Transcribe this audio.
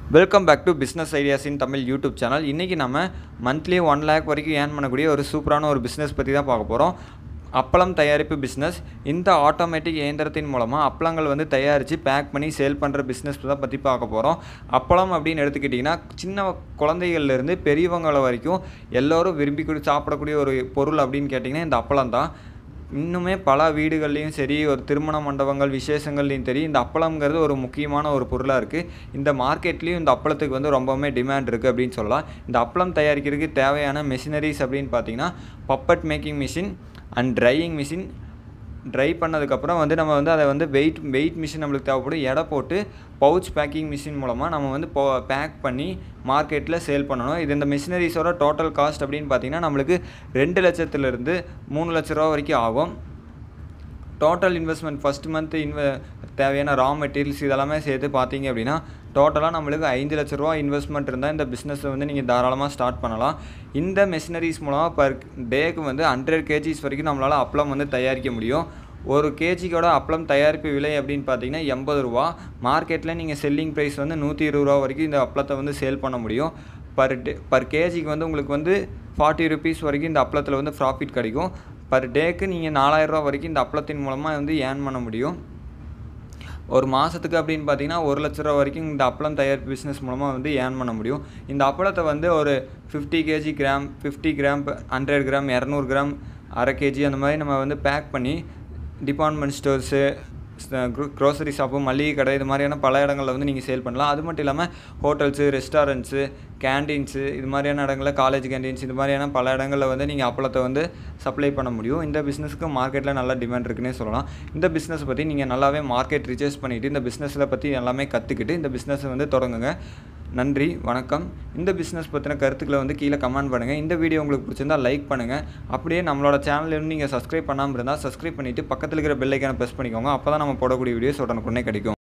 welcome back to business ideas in Tamil YouTube channel இன்றைக்கி நம்ம monthly one lakh வரைக்கும் earn பண்ணக்கூடிய ஒரு சூப்பரான ஒரு பிஸ்னஸ் பற்றி தான் பார்க்க போகிறோம் அப்பளம் தயாரிப்பு பிஸ்னஸ் இந்த ஆட்டோமேட்டிக் இயந்திரத்தின் மூலமாக அப்பளங்கள் வந்து தயாரித்து பேக் பண்ணி சேல் பண்ணுற பிஸ்னஸ் தான் பற்றி பார்க்க போகிறோம் அப்பளம் அப்படின்னு எடுத்துக்கிட்டிங்கன்னா சின்ன குழந்தைகள்லேருந்து பெரியவங்கள வரைக்கும் எல்லோரும் விரும்பி கூட சாப்பிடக்கூடிய ஒரு பொருள் அப்படின்னு கேட்டிங்கன்னா இந்த அப்பளம் தான் இன்னுமே பல வீடுகள்லேயும் சரி ஒரு திருமண மண்டபங்கள் விசேஷங்கள்லையும் சரி இந்த அப்பளம்ங்கிறது ஒரு முக்கியமான ஒரு பொருளாக இருக்குது இந்த மார்க்கெட்லேயும் இந்த அப்பளத்துக்கு வந்து ரொம்பவுமே டிமாண்ட் இருக்குது அப்படின்னு சொல்லலாம் இந்த அப்பளம் தயாரிக்கிறதுக்கு தேவையான மெஷினரிஸ் அப்படின்னு பார்த்தீங்கன்னா papad making machine and drying machine dry பண்ணதுக்கப்புறம் வந்து நம்ம வந்து அதை வந்து வெயிட் வெயிட் மிஷின் நம்மளுக்கு தேவைப்படும் எடை போட்டு பவுச் பேக்கிங் மிஷின் மூலமாக நம்ம வந்து போ பேக் பண்ணி மார்க்கெட்டில் சேல் பண்ணணும் இது இந்த மிஷினரிஸோட டோட்டல் காஸ்ட் அப்படின்னு பார்த்தீங்கன்னா நம்மளுக்கு ரெண்டு லட்சத்துலேருந்து மூணு லட்ச ரூபா வரைக்கும் ஆகும் டோட்டல் இன்வெஸ்ட்மெண்ட் ஃபஸ்ட் மந்த் இன்வெ தேவையான ரா மெட்டீரியல்ஸ் இதெல்லாமே சேர்த்து பார்த்தீங்க அப்படின்னா டோட்டலாக நம்மளுக்கு ஐந்து லட்ச ரூபா இன்வெஸ்ட்மெண்ட் இருந்தால் இந்த பிஸ்னஸை வந்து நீங்கள் தாராளமாக ஸ்டார்ட் பண்ணலாம் இந்த மெஷினரிஸ் மூலமாக பர் டேக்கு வந்து ஹண்ட்ரட் கேஜிஸ் வரைக்கும் நம்மளால் அப்பளம் வந்து தயாரிக்க முடியும் ஒரு கேஜிக்கோட அப்பளம் தயாரிப்பு விலை அப்படின்னு பார்த்தீங்கன்னா எண்பது ரூபா மார்க்கெட்டில் நீங்கள் செல்லிங் ப்ரைஸ் வந்து நூற்றி இருபது ரூபா வரைக்கும் இந்த அப்பளத்தை வந்து சேல் பண்ண முடியும் பர் டே பர் கேஜிக்கு வந்து உங்களுக்கு வந்து ஃபார்ட்டி ருபீஸ் வரைக்கும் இந்த அப்பளத்தில் வந்து ப்ராஃபிட் கிடைக்கும் பர் டேக்கு நீங்கள் நாலாயிரரூவா வரைக்கும் இந்த அப்பளத்தின் மூலமாக வந்து ஏர்ன் பண்ண முடியும் ஒரு மாதத்துக்கு அப்படின்னு பார்த்தீங்கன்னா ஒரு லட்ச ரூபா வரைக்கும் இந்த அப்பளம் தயாரிப்பு பிஸ்னஸ் மூலமாக வந்து ஏர்ன் பண்ண முடியும் இந்த அப்பளத்தை வந்து ஒரு fifty KG gram fifty gram hundred gram இரநூறு கிராம் அரை கேஜி அந்த மாதிரி நம்ம வந்து பேக் பண்ணி டிபார்ட்மெண்ட் ஸ்டோர்ஸு க்ரோசரி ஷாப்பு மளிகை கடை இது மாதிரியான பல இடங்களில் வந்து நீங்கள் சேல் பண்ணலாம் அது மட்டும் இல்லாமல் ஹோட்டல்ஸு ரெஸ்டாரண்ட்ஸு கேண்டீன்ஸு இது மாதிரியான இடங்களில் காலேஜ் கேண்டீன்ஸ் இது மாதிரியான பல இடங்களில் வந்து நீங்கள் அப்பளத்தை வந்து சப்ளை பண்ண முடியும் இந்த பிஸ்னஸுக்கு மார்க்கெட்டில் நல்ல டிமாண்ட் இருக்குன்னே சொல்லலாம் இந்த பிஸ்னஸ் பற்றி நீங்கள் நல்லாவே மார்க்கெட் ரிசர்ச் பண்ணிவிட்டு இந்த பிஸ்னஸில் பற்றி எல்லாமே கற்றுக்கிட்டு இந்த பிஸ்னஸை வந்து தொடங்குங்க நன்றி வணக்கம் இந்த பிஸ்னஸ் பற்றின கருத்துக்களை வந்து கீழே கமெண்ட் பண்ணுங்கள் இந்த வீடியோ உங்களுக்கு பிடிச்சிருந்தால் லைக் பண்ணுங்கள் அப்படியே நம்மளோட சேனலில் நீங்கள் சப்ஸ்கிரைப் பண்ணாமல் இருந்தால் சப்ஸ்கிரைப் பண்ணிவிட்டு பக்கத்தில் இருக்கிற பெல் ஐக்கானை ப்ரெஸ் பண்ணிக்கோங்க அப்போ தான் நம்ம போடக்கூடிய வீடியோஸ் உடனுக்குடனே கிடைக்கும்